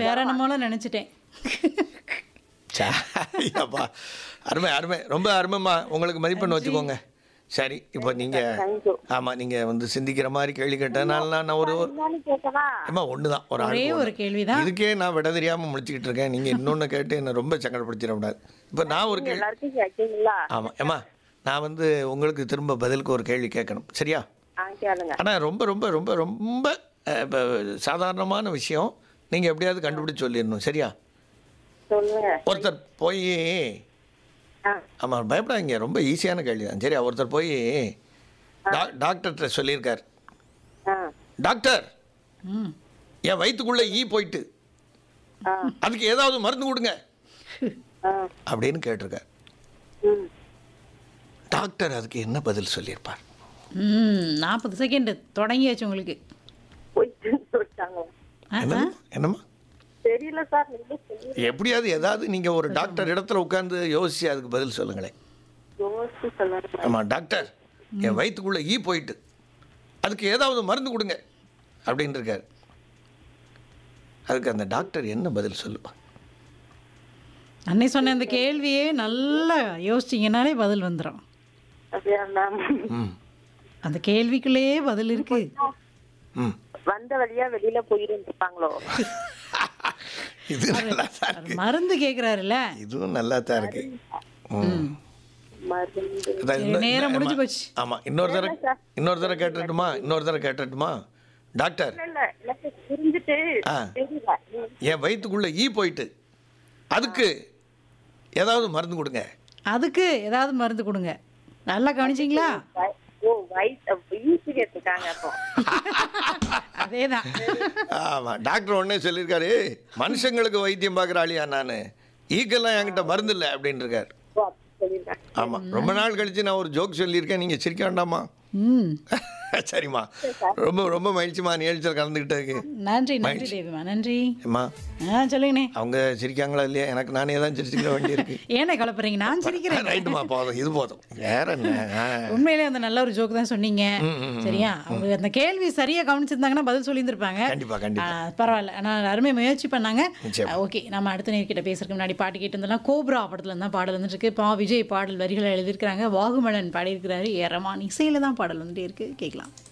வேற என்னமோல நினைச்சிட்டேன் அப்பா அருமை அருமை ரொம்ப அருமைம்மா உங்களுக்கு மதிப்பெண் வச்சுக்கோங்க சரி இப்போ நீங்கள் தேங்க்யூ ஆமாம் நீங்கள் வந்து சிந்திக்கிற மாதிரி கேள்வி கேட்டதுனால நான் ஒரு ஒரு என்னன்னு கேட்கவா ஏம்மா ஒன்று தான் ஒரு ஒரே ஆளுக்கு ஒரு கேள்விதான் இதுக்கே நான் விட தெரியாமல் முடிச்சுக்கிட்டு இருக்கேன் நீங்கள் இன்னொன்று கேட்டு என்னை ரொம்ப சங்கடப்படுத்திடக்கூடாது இப்போ நான் ஒரு கேள்வி எல்லாருக்கும் கேட்கீங்களா ஆமாம் ஏம்மா நான் வந்து உங்களுக்கு திரும்ப பதிலுக்கு ஒரு கேள்வி கேட்கணும் சரியா ஆ கேளுங்க ஆனால் ரொம்ப ரொம்ப ரொம்ப ரொம்ப அஹ், இப்ப சாதாரணமான விஷயம் நீங்கள் எப்படியாவது கண்டுபிடிச்சு சொல்லிடணும் சரியா சொல்லுங்க ஒருத்தர் போய் ஆ ஆமாம் பயப்படாதீங்க ரொம்ப ஈஸியான கேள்வி தான் சரியா ஒருத்தர் போய் டா டாக்டர்கிட்ட சொல்லியிருக்கார் ஆ டாக்டர் ம் என் வயிற்றுக்குள்ளே ஈ போயிட்டு ஆ அதுக்கு ஏதாவது மருந்து கொடுங்க ஆ அப்படின்னு கேட்டிருக்கார் ம் டாக்டர் அதுக்கு என்ன பதில் சொல்லியிருப்பார் ம் நாற்பது செகண்ட் தொடங்கியாச்சு உங்களுக்கு போயிட்டு சொல்லிட்டாங்க ஆ, ஆ. என்னம்மா என்னம்மா தெரியல சார் நீங்க சொல்லி எப்படியாவது ஏதாவது நீங்கள் ஒரு டாக்டர் இடத்துல உட்காந்து யோசிச்சு அதுக்கு பதில் சொல்லுங்களேன் யோசிச்சு சொல்லுங்க ஆமாம் டாக்டர் என் வயிற்றுக்குள்ளே ஈ போயிட்டு அதுக்கு ஏதாவது மருந்து கொடுங்க அப்படின்னு இருக்கார் அதுக்கு அந்த டாக்டர் என்ன பதில் சொல்லுவா அன்னை சொன்ன அந்த கேள்வியே நல்லா யோசிச்சிங்கனாலே பதில் வந்துடும் அப்படியா மேம் ம் அந்த கேள்விக்குள்ளேயே பதில் இருக்கு ம் வந்த வழியா வெளியில போயிருந்துருப்பாங்களோ இது நல்லா தான் அவர் மருந்து கேட்குறாருல்ல இதுவும் நல்லா தான் இருக்கு ம் மருந்து அதான் இன்னும் நேரம் இன்னும் முடிஞ்சு ஆமா. போச்சு. ஆமா இன்னொரு தடவை இன்னொரு தடவை கேட்டுட்டுமா இன்னொரு தடவை கேட்டுட்டுமா டாக்டர் இல்ல இல்ல எனக்கு புரிஞ்சுட்டு ஆ. தெரியல ம். என் வயிற்றுக்குள்ள ஈ போயிட்டு அதுக்கு ஏதாவது மருந்து கொடுங்க அதுக்கு ஏதாவது மருந்து கொடுங்க நல்லா கவனிச்சிங்களா வ- ஓ வயிற்று ஈஸி கேட்டிருக்காங்க அப்போ அதேதான் ஆமா டாக்டர் உடனே சொல்லியிருக்காரு மனுஷங்களுக்கு வைத்தியம் பார்க்குற ஆளியா நான் ஈக்கெல்லாம் என்கிட்ட மருந்து இல்லை அப்படின்னு இருக்காரு ஓ அப்படி சொல்லியிருக்காங்க ஆமா ரொம்ப நாள் கழிச்சு நான் ஒரு ஜோக் சொல்லியிருக்கேன் நீங்க சிரிக்க வேண்டாமா ம் சரிம்மா ரொம்ப ரொம்ப மகிழ்ச்சிமா நிகழ்ச்சியில் கலந்துக்கிட்டதுக்கு நன்றி நன்றி தேவிமா நன்றி அம்மா ஆ சொல்லுங்கண்ணே அவங்க சிரிக்காங்களா இல்லையா எனக்கு நானே தான் சிரிச்சுக்கிற வேண்டி இருக்கு ஏனே கலப்புறீங்க நான் சிரிக்கிறேன் ரைட்டுமா போதும் இது போதும் வேற என்ன ஆ. உண்மையிலே அந்த நல்ல ஒரு ஜோக் தான் சொன்னீங்க ம், ம், ம். சரியா அவங்க அந்த கேள்வி சரியா கவனிச்சிருந்தாங்கன்னா பதில் சொல்லியிருந்திருப்பாங்க கண்டிப்பா கண்டிப்பா ஆ, பரவாயில்ல ஆனால் அருமை முயற்சி பண்ணாங்க நிச்சயமா. ஓகே நம்ம அடுத்த நேர்கிட்ட பேசுறதுக்கு முன்னாடி பாட்டு கேட்டு இருந்தோம்னா கோப்ரா படத்துல தான் பாடல் வந்துட்டு இருக்கு பா விஜய் பாடல் வரிகளை எழுதியிருக்கிறாங்க வாகுமலன் பாடியிருக்கிறாரு ஏ ரமான் இசையில தான் பாடல் வந்துட்டே இருக்கு கேட்கலாம்